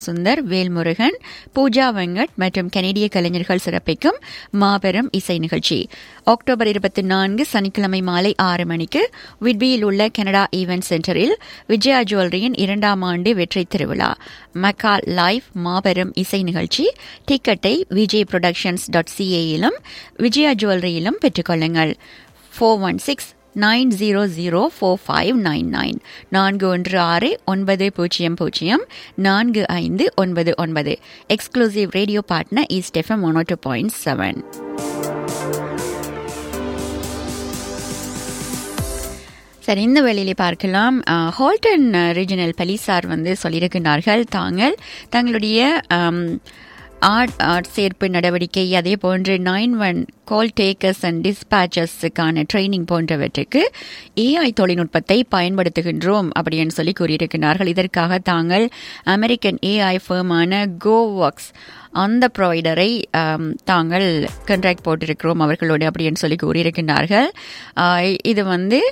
சுந்தர் வேல்முருகன் பூஜா வெங்கட் மற்றும் கனேடிய கலைஞர்கள் சிறப்பிக்கும் மாபெரும் இசை நிகழ்ச்சி அக்டோபர் இருபத்தி நான்கு சனிக்கிழமை மாலை ஆறு மணிக்கு விட்பியில் உள்ள கனடா ஈவென்ட் சென்டரில் விஜயா ஜுவல்லரியின் இரண்டாம் ஆண்டு வெற்றி திருவிழா மக்கா லைவ் மாபெரும் இசை நிகழ்ச்சி டிக்கெட்டை விஜய் புரொடக்ஷன்ஸ் டாட் சிஏயிலும் விஜயா ஜுவல்லரியிலும் பெற்றுக்கொள்ளுங்கள் four one six nine zero zero four five nine nine நான்கு ஒன்று ஆறு ஒன்பது பூஜ்ஜியம் பூஜ்ஜியம் நான்கு ஐந்து ஒன்பது ஒன்பது exclusive radio partner east FM one two point seven சரி இந்த வேளையிலே பார்க்கலாம் ஹால்டன் ரீஜனல் பலிசார் வந்து சொல்லியிருக்கிறார்கள் தாங்கள் தங்களுடைய ஆர்ட் ஆர்ட் சேர்ப்பு நடவடிக்கை அதே போன்று nine one call takers and டிஸ்பேச்சஸுக்கான ட்ரைனிங் போன்றவற்றுக்கு ஏஐ தொழில்நுட்பத்தை பயன்படுத்துகின்றோம் அப்படின்னு சொல்லி கூறியிருக்கிறார்கள் இதற்காக தாங்கள் அமெரிக்கன் ஏஐ ஃபேமான கோ ஒர்க்ஸ் அந்த ப்ரொவைடரை தாங்கள் கண்ட்ராக்ட் போட்டிருக்கிறோம் அவர்களோடு அப்படின்னு சொல்லி கூறியிருக்கிறார்கள் இது வந்து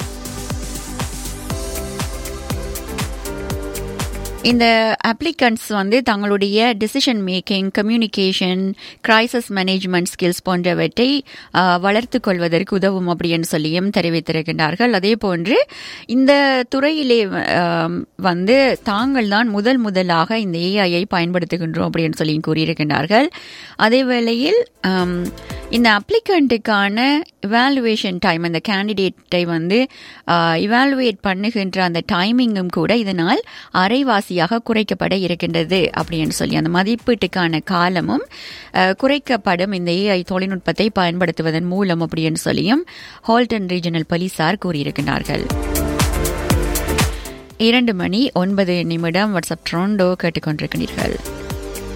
இந்த அப்ளிகன்ட்ஸ் வந்து தங்களுடைய decision making communication crisis management skills போன்றவற்றை வளர்த்து கொள்வதற்கு உதவும் அப்படின்னு சொல்லியும் தெரிவித்திருக்கின்றார்கள் அதே போன்று இந்த துறையிலே வந்து தாங்கள் தான் முதல் முதலாக இந்த ஏஐயை பயன்படுத்துகின்றோம் அப்படின்னு சொல்லி கூறியிருக்கின்றார்கள் அதே வேளையில் இந்த அப்ளிகண்ட்டுக்கான இவாலுவேஷன் டைம் அந்த கேண்டிடேட்டை வந்து இவாலுவேட் பண்ணுகின்ற அந்த டைமிங்கும் கூட இதனால் அரைவாசியாக குறைக்கப்பட இருக்கின்றது அப்படின்னு சொல்லி அந்த மதிப்பீட்டுக்கான காலமும் குறைக்கப்படும் இந்த ஏஐ தொழில்நுட்பத்தை பயன்படுத்துவதன் மூலம் அப்படின்னு சொல்லியும் ஹால்டன் ரீஜனல் போலீசார் கூறியிருக்கிறார்கள் இரண்டு மணி ஒன்பது நிமிடம் வாட்ஸ்அப் ட்ரோண்டோ கேட்டுக்கொண்டிருக்கிறீர்கள்